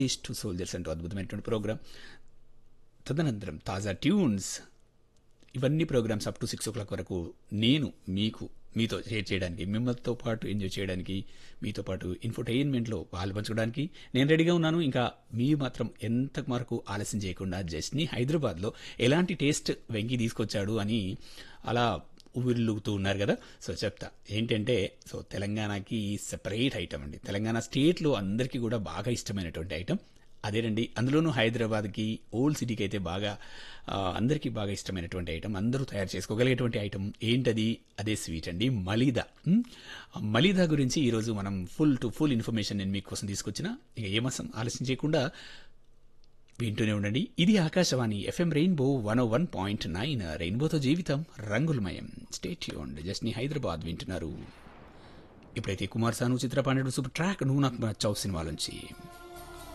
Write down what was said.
east soldiers అంటూ అద్భుతమైనటువంటి programme తదనంతరం తాజా ట్యూన్స్ ఇవన్నీ programmes up to six o'clock వరకు నేను మీకు మీతో షేర్ చేయడానికి మిమ్మల్తో పాటు ఎంజాయ్ చేయడానికి మీతో పాటు ఇన్ఫర్టైన్మెంట్లో పాలు పంచుకోవడానికి నేను రెడీగా ఉన్నాను ఇంకా మీ మాత్రం ఎంత వరకు ఆలస్యం చేయకుండా జస్ట్ని హైదరాబాద్లో ఎలాంటి టేస్ట్ వెంకి తీసుకొచ్చాడు అని అలా ఊరిల్లుగుతూ ఉన్నారు కదా సో చెప్తా ఏంటంటే సో తెలంగాణకి సెపరేట్ ఐటమ్ అండి తెలంగాణ స్టేట్లో అందరికీ కూడా బాగా ఇష్టమైనటువంటి ఐటమ్ అదేనండి అందులోనూ హైదరాబాద్కి ఓల్డ్ సిటీకి అయితే బాగా ఆ, అందరికీ బాగా ఇష్టమైనటువంటి ఐటమ్ అందరూ తయారు చేసుకోగలిగేటువంటి ఐటమ్ ఏంటది అదే స్వీట్ అండి మలీదా ఉమ్, ఆ మలీదా గురించి ఈరోజు మనం ఫుల్ టు ఫుల్ ఇన్ఫర్మేషన్ నేను మీకోసం తీసుకొచ్చిన ఇక ఏమాసం ఆలస్యం చేయకుండా వింటూనే ఉండండి ఇది Akashvani FM rainbow one o one point nine రెయిన్బోతో జీవితం రంగులమయం స్టేట్ యూన్ జస్ట్ని హైదరాబాద్ వింటున్నారు ఇప్పుడైతే కుమార్ సాను చిత్రపాండేడు సూపర్ ట్రాక్ నువ్వు నాకు నచ్చావు సినిమాలోంచి